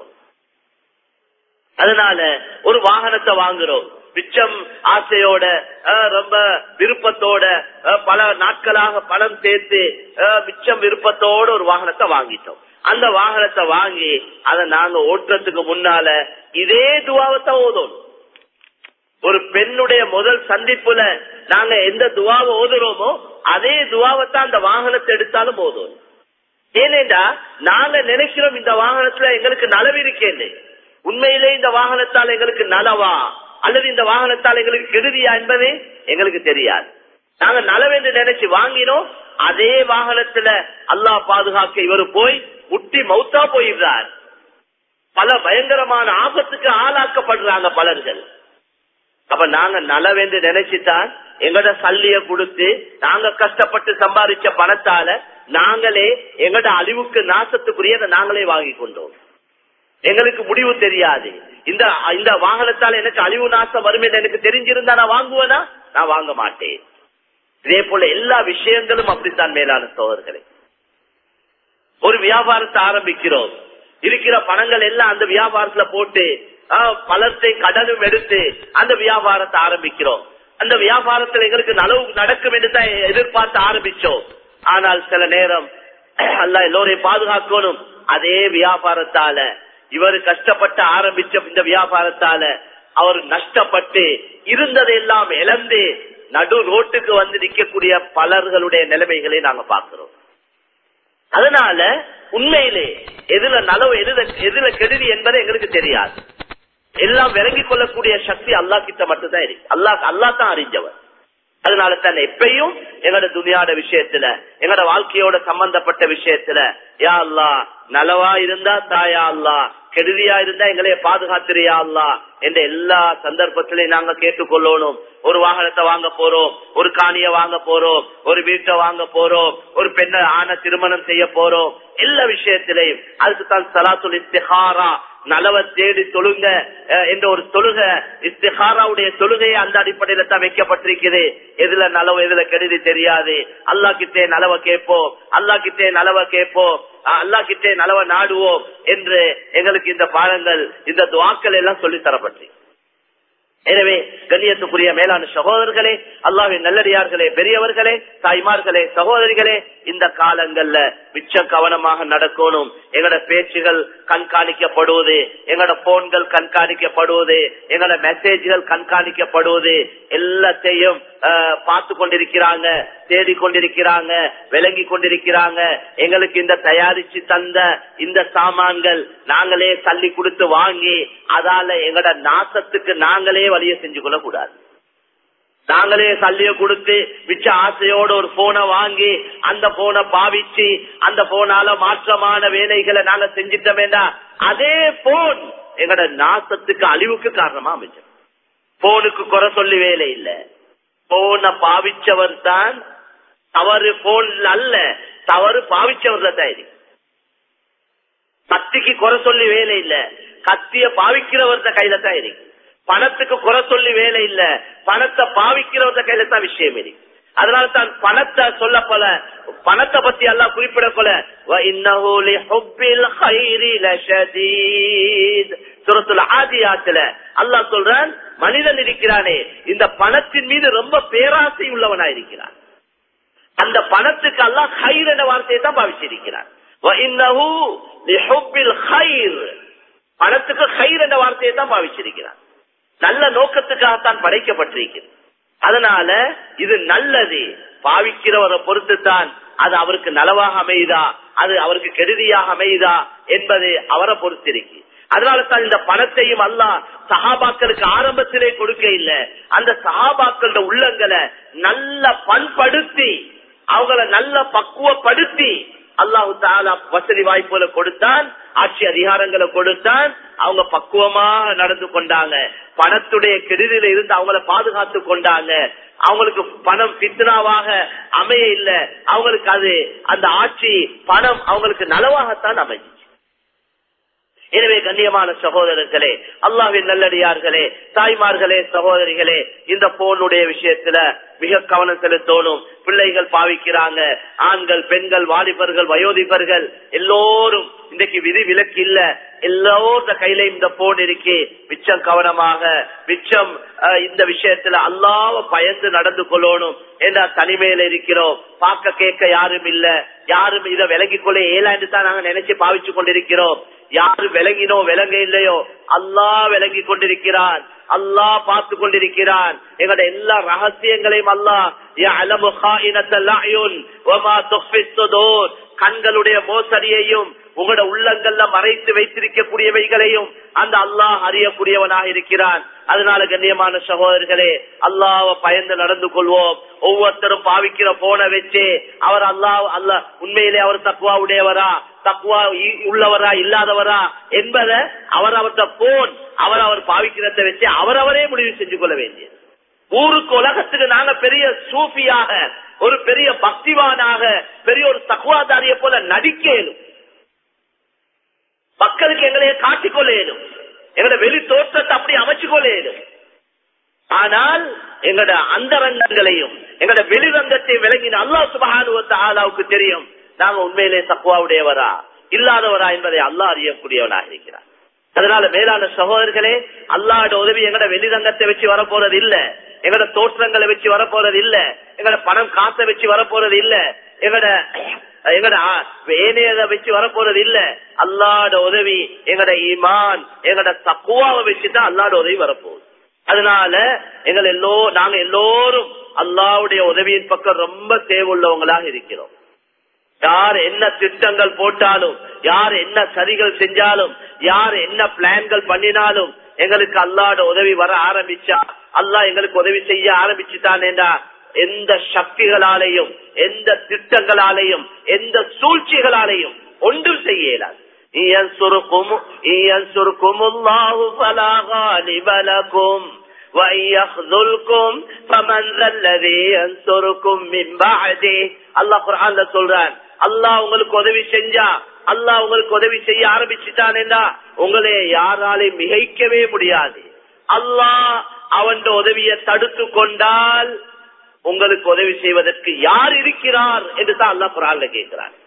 அதனால ஒரு வாகனத்தை வாங்குறோம் மிச்சம் ஆசையோட அஹ், ரொம்ப விருப்பத்தோட அஹ், பல நாட்களாக பணம் சேர்த்து அஹ், மிச்சம் விருப்பத்தோட ஒரு வாகனத்தை வாங்கிட்டோம் அந்த வாகனத்தை வாங்கி அதை நாங்க ஓட்டுறதுக்கு முன்னால இதே துவாவத்தான் ஓதணும் ஒரு பெண்ணுடைய முதல் சந்திப்புல நாங்க எந்த துவாவை ஓதுறோமோ அதே துவாவைத்தான் அந்த வாகனத்தை எடுத்தாலும் ஓதும் ஏனேண்டா நாங்க நினைக்கிறோம் இந்த வாகனத்துல எங்களுக்கு நலவு இருக்கேன்னு உண்மையிலே இந்த வாகனத்தால் எங்களுக்கு நலவா அல்லது இந்த வாகனத்தால் எங்களுக்கு கெடுதியா என்பது எங்களுக்கு தெரியாது நாங்க நலவென்று நினைச்சு வாங்கினோம் அதே வாகனத்துல அல்லாஹ் பாதுகாக்க இவர் போய் முட்டி மௌத்தா போயிடுறார் பல பயங்கரமான ஆபத்துக்கு ஆளாக்கப்படுறாங்க பலர்கள் அப்ப நாங்க நலவென்று நினைச்சுதான் எங்கட சல்லிய கொடுத்து நாங்க கஷ்டப்பட்டு சம்பாதிச்ச பணத்தால நாங்களே எங்கட அழிவுக்கு நாசத்துக்குரியதை நாங்களே வாங்கி கொண்டோம் எங்களுக்கு முடிவு தெரியாது இந்த இந்த வாகனத்தால எனக்கு அழிவு நாசம் வரும் என்று எனக்கு தெரிஞ்சிருந்தா நான் வாங்குவேனா நான் வாங்க மாட்டேன் இதே போல எல்லா விஷயங்களும் அப்படித்தான் மேலான சோழர்களே ஒரு வியாபாரத்தை ஆரம்பிக்கிறோம் இருக்கிற பணங்கள் எல்லாம் அந்த வியாபாரத்துல போட்டு ஆஹ், பலத்தை கடனும் எடுத்து அந்த வியாபாரத்தை ஆரம்பிக்கிறோம் அந்த வியாபாரத்துல எங்களுக்கு நலவு நடக்கும் என்று தான் எதிர்பார்த்து ஆரம்பிச்சோம் ஆனால் சில நேரம் அல்ல எல்லோரையும் பாதுகாக்கணும் அதே வியாபாரத்தால இவர் கஷ்டப்பட்டு ஆரம்பிச்ச இந்த வியாபாரத்தால அவர் நஷ்டப்பட்டு இருந்ததெல்லாம் இழந்து நடு ரோட்டுக்கு வந்து நிற்கக்கூடிய பலர்களுடைய நிலைமைகளை நாங்க பார்க்கிறோம் அதனால உண்மையிலே எதுல நலவு எதுல எதுல கெடுதி என்பது எங்களுக்கு தெரியாது எல்லாம் விளங்கிக் கொள்ளக்கூடிய சக்தி அல்லா கிட்ட மட்டும்தான் இருக்கு அல்லாஹ் அல்லா தான் அறிஞ்சவர் அதனால தான் எப்பயும் எங்களோட துணியாட விஷயத்துல எங்களோட வாழ்க்கையோட சம்பந்தப்பட்ட விஷயத்துல யா அல்லா நலவா இருந்தா தாயா அல்லா கெடுதியா இருந்தா எங்களைய பாதுகாத்திரியா அல்லா என்ற எல்லா சந்தர்ப்பத்திலையும் நாங்க கேட்டுக்கொள்ளணும் ஒரு வாகனத்தை வாங்க போறோம் ஒரு காணிய வாங்க போறோம் ஒரு வீட்டை வாங்க போறோம் ஒரு பெண்ணை ஆன திருமணம் செய்ய போறோம் எல்லா விஷயத்திலையும் அதுக்கு தான் சலாத்துல் இஸ்திஹாரா நலவை தேடி தொழுங்க அஹ், என்ற ஒரு தொழுக இஸ்திஹாராவுடைய தொழுகையை அந்த அடிப்படையில தான் வைக்கப்பட்டிருக்குது எதுல நலவு எதுல கெடுதி தெரியாது அல்லா கிட்டே நலவை கேட்போம் அல்லா கிட்டே நலவை கேட்போம் அஹ், அல்லா கிட்டே நலவை நாடுவோம் என்று எங்களுக்கு இந்த பாடங்கள் இந்த துவாக்கள் எல்லாம் சொல்லி தரப்பட்டு எனவே கண்ணியத்துக்குரிய மேலான சகோதரர்களே அல்லாவின் நல்லடியார்களே பெரியவர்களே தாய்மார்களே சகோதரிகளே இந்த காலங்கள்ல மிச்ச கவனமாக நடக்கணும் எங்கட பேச்சுகள் கண்காணிக்கப்படுவது எங்கட போன்கள் கண்காணிக்கப்படுவது எங்கட மெசேஜ்கள் கண்காணிக்கப்படுவது எல்லாத்தையும் அஹ், பார்த்து கொண்டிருக்கிறாங்க தேடிக் கொண்டிருக்கிறாங்க விளங்கி கொண்டிருக்கிறாங்க எங்களுக்கு இந்த தயாரிச்சு தந்த இந்த சாமான்கள் நாங்களே தள்ளி கொடுத்து வாங்கி அதால எங்கட நாசத்துக்கு நாங்களே வழிய செஞ்சு கொள்ள கூடாது நாங்களே சல்லிய கொடுத்து மிச்ச ஆசையோட ஒரு போனை வாங்கி அந்த போனை பாவிச்சு அந்த போனால மாற்றமான வேலைகளை நாங்க செஞ்சிட்டோம் வேண்டாம் அதே போன் எங்கட நாசத்துக்கு அழிவுக்கு காரணமா அமைச்சோம் போனுக்கு குறை சொல்லி வேலை இல்ல போனை பாவிச்சவர் தான் தவறு போன்ல அல்ல தவறு பாவிச்சவர்ல தான் இருக்கு கத்திக்கு குறை சொல்லி வேலை இல்ல கத்திய பாவிக்கிறவர்த கையில தான் இருக்கு பணத்துக்கு குறை சொல்லி வேலை இல்ல பணத்தை பாவிக்கிறவர்த கையில தான் விஷயம் இருக்கு அதனால தான் பணத்தை சொல்ல போல பணத்தை பத்தி எல்லாம் குறிப்பிட போல சுரத்துல ஆதியாத்துல அல்லாஹ் சொல்றான் மனிதன் இருக்கிறானே இந்த பணத்தின் மீது ரொம்ப பேராசை உள்ளவனா இருக்கிறான் அந்த பணத்துக்கு அல்லாஹ் ஹைர் என்ற வார்த்தையை தான் பாவிச்சிருக்கிறார் وَإِنَّهُ لِحُبِّ الْخَيْرِ பணத்துக்கு ஹைர் என்ற வார்த்தையை தான் பாவிச்சிருக்கிறார் நல்ல நோக்கத்துக்காகத்தான் படைக்கப்பட்டிருக்கிறது அதனால இது நல்லது பாவிக்கிறவரை பொறுத்து தான் அது அவருக்கு நலவாக அமையுதா அது அவருக்கு கெடுதியாக அமையுதா என்பது அவரை பொறுத்திருக்கு அதனால தான் இந்த பணத்தையும் அல்லாஹ் சஹாபாக்களுக்கு ஆரம்பத்திலே கொடுக்க இல்ல அந்த சஹாபாக்களோட உள்ளங்களை நல்ல பண்படுத்தி அவங்கள நல்ல பக்குவப்படுத்தி அல்லாஹு தாலா வசதி வாய்ப்புகளை கொடுத்தான் ஆட்சி அதிகாரங்களை கொடுத்தான் அவங்க பக்குவமாக நடந்து கொண்டாங்க பணத்துடைய கெடுதியில இருந்து அவங்கள பாதுகாத்து கொண்டாங்க அவங்களுக்கு பணம் பித்னாவாக அமைய இல்ல அவங்களுக்கு அது அந்த ஆட்சி பணம் அவங்களுக்கு நலவாகத்தான் அமைஞ்சு எனவே கண்ணியமான சகோதரர்களே அல்லாவின் நல்லடியார்களே தாய்மார்களே சகோதரிகளே இந்த போனுடைய விஷயத்துல மிக கவனம் செலுத்தணும் பிள்ளைகள் பாவிக்கிறாங்க ஆண்கள் பெண்கள் வாலிபர்கள் வயோதிபர்கள் எல்லோரும் இன்றைக்கு விதி விலக்கு இல்ல எல்லோருட கையில இந்த போன் இருக்கு மிச்சம் கவனமாக மிச்சம் இந்த விஷயத்துல அல்லாவ பயந்து நடந்து கொள்ளணும் என்ற தனிமையில இருக்கிறோம் பார்க்க கேட்க யாரும் இல்ல யாரும் இதை விலகிக் கொள்ள ஏலாண்டு தான் நாங்க நினைச்சு பாவிச்சு கொண்டிருக்கிறோம் யாரு விளங்கினோ விளங்க இல்லையோ அல்லா விளங்கி கொண்டிருக்கிறான் அல்லா பார்த்து கொண்டிருக்கிறான் எங்களோட எல்லா ரகசியங்களையும் அல்லா கண்களுடைய மோசடியையும் உங்களோட உள்ளங்கள்ல மறைத்து வைத்திருக்கக்கூடியவைகளையும் அந்த அல்லாஹ் அறியக்கூடியவனாக இருக்கிறான் அதனால கண்ணியமான சகோதரர்களே அல்லாஹ் பயந்து நடந்து கொள்வோம் ஒவ்வொருத்தரும் பாவிக்கிற போன வச்சு அவர் அல்லாஹ் அல்ல உண்மையிலே அவர் தக்குவா உடையவரா தக்குவா உள்ளவரா இல்லாதவரா என்பதை அவர் அவர்கிட்ட போன் அவர் அவர் பாவிக்கிறத வச்சு அவர் அவரே முடிவு செஞ்சு கொள்ள வேண்டியது ஊருக்கு உலகத்துக்கு நாங்க பெரிய சூஃபியாக ஒரு பெரிய பக்திவானாக பெரிய ஒரு தக்குவாதாரிய போல நடிக்கலும் மக்களுக்கு எங்களைய காட்டிக்கொள்ள இயலும் எங்களோட வெளி தோற்றத்தை அப்படி அமைச்சு கொள்ள இயலும் ஆனால் எங்களோட அந்தரங்கங்களையும் எங்களோட வெளிரங்கத்தை விளங்கின அல்லா சுபகானுவத்த ஆலாவுக்கு தெரியும் நாங்க உண்மையிலே தக்குவாவுடையவரா இல்லாதவரா என்பதை அல்லா அறியக்கூடியவனாக இருக்கிறார் அதனால மேலான சகோதரர்களே அல்லாட உதவி எங்கட வெளிரங்கத்தை வச்சு வரப்போறது இல்ல எங்கட தோற்றங்களை வச்சு வரப்போறது இல்ல எங்கட பணம் காசை வச்சு வரப்போறது இல்ல எங்கட எங்கட ஏனையத வச்சு வரப்போறது இல்ல அல்லாட உதவி எங்கட ஈமான் எங்கட தக்குவாவை வச்சுதான் அல்லாட உதவி வரப்போகுது அதனால எங்கள் எல்லோ நாங்க எல்லோரும் அல்லாவுடைய உதவியின் பக்கம் ரொம்ப தேவையுள்ளவங்களாக இருக்கிறோம் யார் என்ன திட்டங்கள் போட்டாலும் யார் என்ன சரிகள் செஞ்சாலும் யார் என்ன பிளான்கள் பண்ணினாலும் எங்களுக்கு அல்லாட உதவி வர ஆரம்பிச்சா அல்லாஹ் எங்களுக்கு உதவி செய்ய ஆரம்பிச்சுட்டானேண்டா எந்த சக்திகளாலேயும் எந்த திட்டங்களாலேயும் எந்த சூழ்ச்சிகளாலேயும் ஒன்றும் செய்ய இயலாது ينصركم ينصركم الله فلا غالب لكم وإن يخذلكم فمن ذا الذي ينصركم من بعده الله قرآن சொல்றான் அல்லாஹ் உங்களுக்கு உதவி செஞ்சா அல்லாஹ் உங்களுக்கு உதவி செய்ய ஆரம்பிச்சுட்டானேண்டா உங்களை யாராலையும் மிகைக்கவே முடியாது அல்லாஹ் அவன் உதவியை தடுத்து கொண்டால் உங்களுக்கு உதவி செய்வதற்கு யார் இருக்கிறார் என்று தான் அல்லாஹ் குரான்ல கேட்கிறார்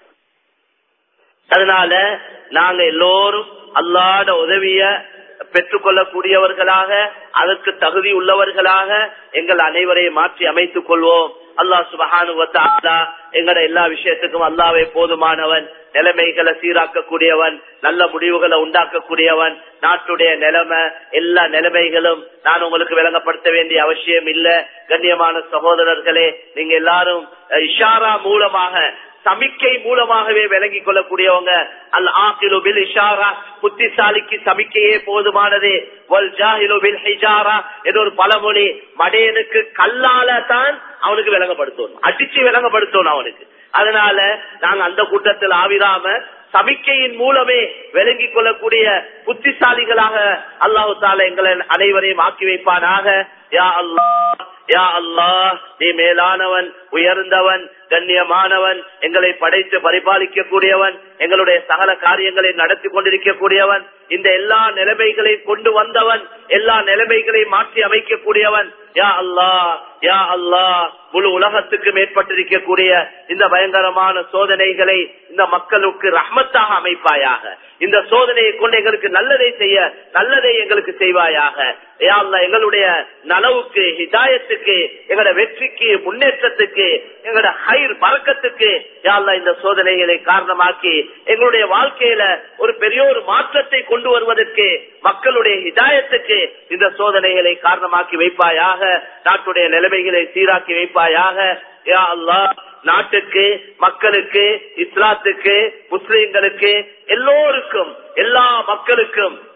அதனால நாங்க எல்லோரும் அல்லாட உதவிய பெற்றுக்கொள்ளக்கூடியவர்களாக அதற்கு தகுதி உள்ளவர்களாக எங்கள் அனைவரையும் மாற்றி அமைத்துக் கொள்வோம் அல்லாஹ் சுபஹானுவத்தா எங்கட எல்லா விஷயத்துக்கும் அல்லாவே போதுமானவன் நிலைமைகளை சீராக்கக்கூடியவன் நல்ல முடிவுகளை உண்டாக்கக்கூடியவன் நாட்டுடைய நிலைமை எல்லா நிலைமைகளும் நான் உங்களுக்கு விளங்கப்படுத்த வேண்டிய அவசியம் இல்ல கண்ணியமான சகோதரர்களே நீங்க எல்லாரும் இஷாரா மூலமாக சமிக்கை மூலமாகவே விளங்கிக் கொள்ளக்கூடியவங்க அல் ஆக்கிலு பில் இஷாரா புத்திசாலிக்கு சமிக்கையே போதுமானது வல் ஜாஹிலு பில் ஹிஜாரா என்ற ஒரு பழமொழி மடையனுக்கு கல்லால தான் அவனுக்கு விளங்கப்படுத்தணும் அடிச்சு விளங்கப்படுத்தணும் அவனுக்கு அதனால நாங்க அந்த கூட்டத்தில் ஆவிராம சமிக்கையின் மூலமே விளங்கிக் கொள்ளக்கூடிய புத்திசாலிகளாக அல்லாஹு தால எங்களை அனைவரையும் ஆக்கி வைப்பானாக யா அல்லாஹ் யா அல்லாஹ் நீ மேலானவன் உயர்ந்தவன் கண்ணியமானவன் எங்களை படைத்து பரிபாலிக்க கூடியவன் எங்களுடைய சகல காரியங்களை நடத்தி கொண்டிருக்கக்கூடியவன் இந்த எல்லா நிலைமைகளை கொண்டு வந்தவன் எல்லா நிலைமைகளை மாற்றி அமைக்கக்கூடியவன் யா அல்லா யா அல்லா முழு உலகத்துக்கு மேற்பட்டிருக்கக்கூடிய இந்த பயங்கரமான சோதனைகளை இந்த மக்களுக்கு ரஹ்மத்தாக அமைப்பாயாக இந்த சோதனையை கொண்டு எங்களுக்கு நல்லதை செய்ய நல்லதை எங்களுக்கு செய்வாயாக யா அல்லா எங்களுடைய நலவுக்கு ஹிதாயத்துக்கு எங்களோட வெற்றிக்கு முன்னேற்றத்துக்கு எங்களோட ஹைர் பறக்கத்துக்கு யா அல்லா இந்த சோதனைகளை காரணமாக்கி எங்களுடைய வாழ்க்கையில ஒரு பெரிய ஒரு மாற்றத்தை கொண்டு வருவதற்கு மக்களுடைய ஹிதாயத்துக்கு இந்த சோதனைகளை காரணமாக்கி வைப்பாயாக நாட்டுடைய நிலைமைகளை சீராக்கி வைப்பாயாக யா அல்லா நாட்டுக்கு மக்களுக்கு இஸ்லாத்துக்கு முஸ்லிம்களுக்கு எல்லோருக்கும் எல்லா மக்களுக்கும்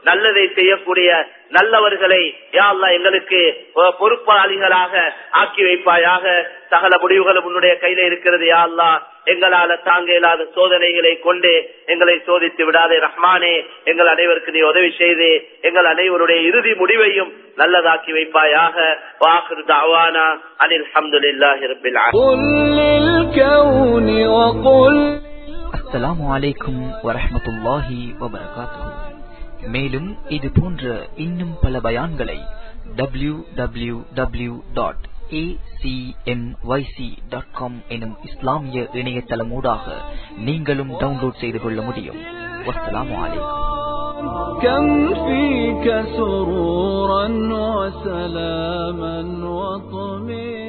நல்லதை செய்யக்கூடிய நல்லவர்களை யா அல்லாஹ் எங்களுக்கு அஹ், பொறுப்பாளிகளாக ஆக்கி வைப்பாயாக சகல முடிவுகளும் உன்னுடைய கையில இருக்கிறது யா அல்லாஹ் எங்களால தாங்க இயலாத சோதனைகளை கொண்டு எங்களை சோதித்து விடாதே ரஹ்மானே எங்கள் அனைவருக்கு நீ உதவி செய்து எங்கள் அனைவருடைய இறுதி முடிவையும் நல்லதாக்கி வைப்பாயாக வாஹிரு தாவானா அனில் அல்ஹம்துலில்லாஹி ரப்பில் ஆலமீன் قل للكون وقل அஸ்ஸலாமு அலைக்கும் வரஹ்மத்துல்லாஹி வபரகாத்துஹு மேலும் இது போன்ற இன்னும் பல பயான்களை டபிள்யூ டபிள்யூ டபிள்யூ டாட் எனும் இஸ்லாமிய இணையதளமூடாக நீங்களும் டவுன்லோட் செய்து கொள்ள முடியும் வஸ்ஸலாமு அலைக்கும் كم فيك سرورا وسلاما وطمئنا